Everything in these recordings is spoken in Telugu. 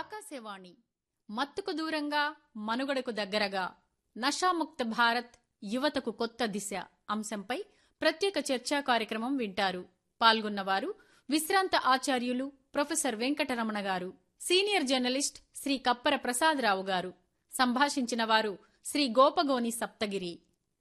ఆకాశవాణి మత్తుకు దూరంగా మనుగడకు దగ్గరగా నషాముక్త భారత్ యువతకు కొత్త దిశ అంశంపై ప్రత్యేక చర్చా కార్యక్రమం వింటారు పాల్గొన్నవారు విశ్రాంత ఆచార్యులు professor Venkataramana garu senior journalist Shri Kappara Prasadarao garu సంభాషించిన వారు శ్రీ గోపగోని సప్తగిరి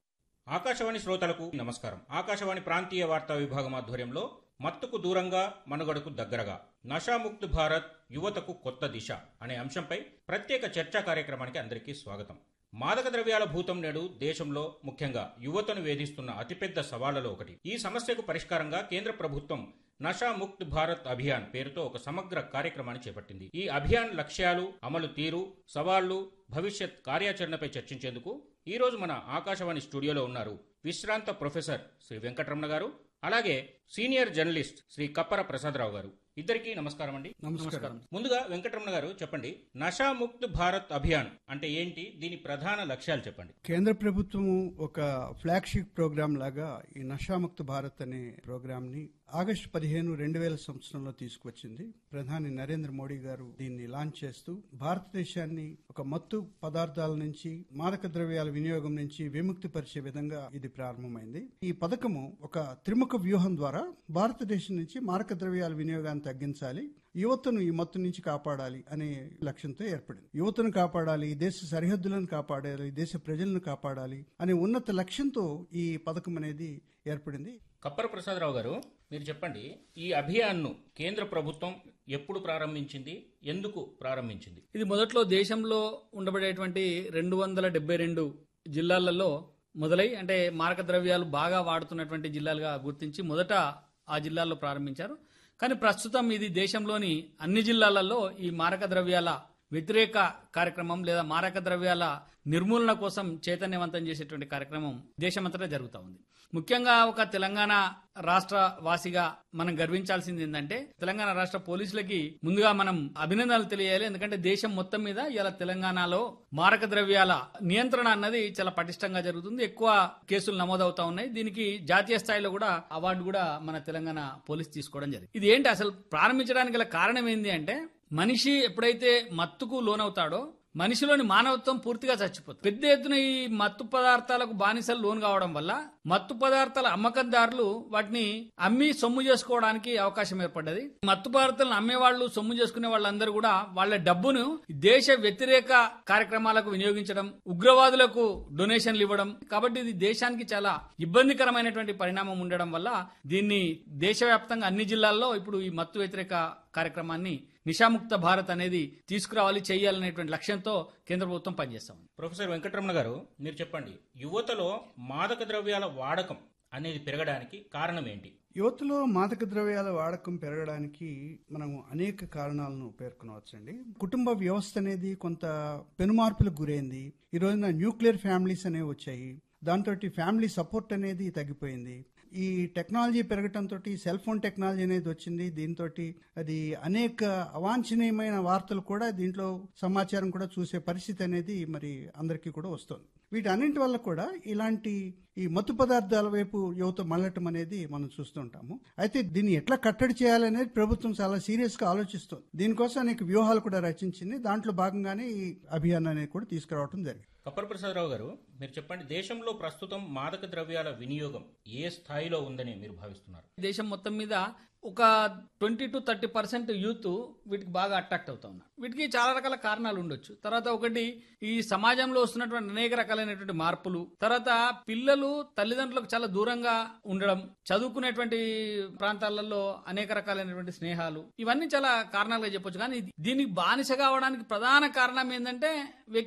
ఆకాశవాణి శ్రోతలకు నమస్కారం ఆకాశవాణి ప్రాంతీయ వార్తా విభాగం ఆధ్వర్యంలో మత్తుకు దూరంగా మనుగడకు దగ్గరగా నషాముక్త్ భారత్ యువతకు కొత్త దిశ అనే అంశంపై ప్రత్యేక చర్చా కార్యక్రమానికి అందరికీ స్వాగతం మాదక ద్రవ్యాల భూతం నేడు దేశంలో ముఖ్యంగా యువతను వేధిస్తున్న అతిపెద్ద సవాళ్లలో ఒకటి ఈ సమస్యకు పరిష్కారంగా కేంద్ర ప్రభుత్వం నషా ముక్త్ భారత్ అభియాన్ పేరుతో ఒక సమగ్ర కార్యక్రమాన్ని చేపట్టింది ఈ అభియాన్ లక్ష్యాలు అమలు తీరు సవాళ్లు భవిష్యత్ కార్యాచరణపై చర్చించేందుకు ఈ రోజు మన ఆకాశవాణి స్టూడియోలో ఉన్నారు విశ్రాంత ప్రొఫెసర్ శ్రీ వెంకటరమణ గారు అలాగే సీనియర్ జర్నలిస్ట్ శ్రీ కప్పర ప్రసాదరావు గారు ఇద్దరికీ నమస్కారం అండి నమస్కారం ముందుగా వెంకటరమణ గారు చెప్పండి నషా ముక్త్ భారత్ అభియాన్ అంటే ఏంటి దీని ప్రధాన లక్ష్యాలు చెప్పండి కేంద్ర ప్రభుత్వం ఒక ఫ్లాగ్షిప్ ప్రోగ్రామ్ లాగా ఈ నషాముక్త భారత్ అనే ప్రోగ్రామ్ ని ఆగస్టు పదిహేను రెండు వేల సంవత్సరంలో తీసుకువచ్చింది ప్రధాని నరేంద్ర మోడీ గారు దీన్ని లాంచ్ చేస్తూ భారతదేశాన్ని ఒక మత్తు పదార్థాల నుంచి మాదక ద్రవ్యాల వినియోగం నుంచి విముక్తి పరిచే విధంగా ఇది ప్రారంభమైంది ఈ పథకము ఒక త్రిముఖ వ్యూహం ద్వారా భారతదేశం నుంచి మాదక ద్రవ్యాల వినియోగాన్ని తగ్గించాలి యువతను ఈ మత్తు నుంచి కాపాడాలి అనే లక్ష్యంతో ఏర్పడింది యువతను కాపాడాలి ఈ దేశ సరిహద్దులను కాపాడాలి ఈ దేశ ప్రజలను కాపాడాలి అనే ఉన్నత లక్ష్యంతో ఈ పథకం అనేది ఏర్పడింది కప్పర ప్రసాదరావు గారు మీరు చెప్పండి ఈ అభియాన్ను కేంద్ర ప్రభుత్వం ఎప్పుడు ప్రారంభించింది ఎందుకు ప్రారంభించింది ఇది మొదట్లో దేశంలో ఉండబడేటువంటి రెండు వందల డెబ్బై రెండు జిల్లాలలో మొదలై అంటే మారక ద్రవ్యాలు బాగా వాడుతున్నటువంటి జిల్లాలుగా గుర్తించి మొదట ఆ జిల్లాల్లో ప్రారంభించారు కానీ ప్రస్తుతం ఇది దేశంలోని అన్ని జిల్లాలలో ఈ మారక ద్రవ్యాల వ్యతిరేక కార్యక్రమం లేదా మారక ద్రవ్యాల నిర్మూలన కోసం చైతన్యవంతం చేసేటువంటి కార్యక్రమం దేశమంతటా జరుగుతూ ఉంది ముఖ్యంగా ఒక తెలంగాణ రాష్ట్ర వాసిగా మనం గర్వించాల్సింది ఏంటంటే తెలంగాణ రాష్ట్ర పోలీసులకి ముందుగా మనం అభినందనలు తెలియాలి ఎందుకంటే దేశం మొత్తం మీద ఇలా తెలంగాణలో మారక ద్రవ్యాల నియంత్రణ అన్నది చాలా పటిష్టంగా జరుగుతుంది ఎక్కువ కేసులు నమోదవుతా ఉన్నాయి దీనికి జాతీయ స్థాయిలో కూడా అవార్డు కూడా మన తెలంగాణ పోలీస్ తీసుకోవడం జరిగింది ఇది ఏంటి అసలు ప్రారంభించడానికి గల కారణం ఏంటి అంటే మనిషి ఎప్పుడైతే మత్తుకు లోనవుతాడో మనిషిలోని మానవత్వం పూర్తిగా చచ్చిపోతుంది పెద్ద ఎత్తున ఈ మత్తు పదార్థాలకు బానిసలు లోన్ కావడం వల్ల మత్తు పదార్థాల అమ్మకందారులు వాటిని అమ్మి సొమ్ము చేసుకోవడానికి అవకాశం ఏర్పడ్డది మత్తు పదార్థాలను అమ్మేవాళ్ళు సొమ్ము చేసుకునే వాళ్ళందరూ కూడా వాళ్ళ డబ్బును దేశ వ్యతిరేక కార్యక్రమాలకు వినియోగించడం ఉగ్రవాదులకు డొనేషన్లు ఇవ్వడం కాబట్టి ఇది దేశానికి చాలా ఇబ్బందికరమైనటువంటి పరిణామం ఉండడం వల్ల దీన్ని దేశవ్యాప్తంగా అన్ని జిల్లాల్లో ఇప్పుడు ఈ మత్తు వ్యతిరేక కార్యక్రమాన్ని నిషాముక్త భారత్ అనేది తీసుకురావాలి చేయాలనేటువంటి లక్ష్యంతో కేంద్ర ప్రభుత్వం పనిచేస్తాం ప్రొఫెసర్ వెంకటరమణ గారు మీరు చెప్పండి యువతలో మాదక ద్రవ్యాల వాడకం అనేది పెరగడానికి కారణం ఏంటి యువతలో మాదక ద్రవ్యాల వాడకం పెరగడానికి మనం అనేక కారణాలను పేర్కొనవచ్చండి కుటుంబ వ్యవస్థ అనేది కొంత పెనుమార్పులకు గురైంది ఈ రోజున న్యూక్లియర్ ఫ్యామిలీస్ అనేవి వచ్చాయి దాంతో ఫ్యామిలీ సపోర్ట్ అనేది తగ్గిపోయింది ఈ టెక్నాలజీ పెరగటంతో సెల్ ఫోన్ టెక్నాలజీ అనేది వచ్చింది దీంతో అది అనేక అవాంఛనీయమైన వార్తలు కూడా దీంట్లో సమాచారం కూడా చూసే పరిస్థితి అనేది మరి అందరికీ కూడా వస్తుంది వీటన్నింటి వల్ల కూడా ఇలాంటి ఈ మత్తు పదార్థాల వైపు యువత మళ్ళటం అనేది మనం చూస్తుంటాము అయితే దీన్ని ఎట్లా కట్టడి చేయాలనేది ప్రభుత్వం చాలా సీరియస్ గా ఆలోచిస్తుంది దీనికోసం అనేక వ్యూహాలు కూడా రచించింది దాంట్లో భాగంగానే ఈ అభియాన్ అనేది కూడా తీసుకురావడం జరిగింది కప్పర్ ప్రసాదరావు గారు మీరు చెప్పండి దేశంలో ప్రస్తుతం మాదక ద్రవ్యాల వినియోగం ఏ స్థాయిలో ఉందని మీరు భావిస్తున్నారు దేశం మొత్తం మీద ఒక twenty two thirty percent youth వీటికి బాగా అట్రాక్ట్ అవుతా ఉన్నారు వీటికి చాలా రకాల కారణాలు ఉండొచ్చు తర్వాత ఒకటి ఈ సమాజంలో వస్తున్నటువంటి అనేక రకాలైనటువంటి మార్పులు తర్వాత పిల్లలు తల్లిదండ్రులకు చాలా దూరంగా ఉండడం చదువుకునేటువంటి ప్రాంతాలలో అనేక రకాలైనటువంటి స్నేహాలు ఇవన్నీ చాలా కారణాలుగా చెప్పొచ్చు కానీ దీనికి బానిస కావడానికి ప్రధాన కారణం ఏంటంటే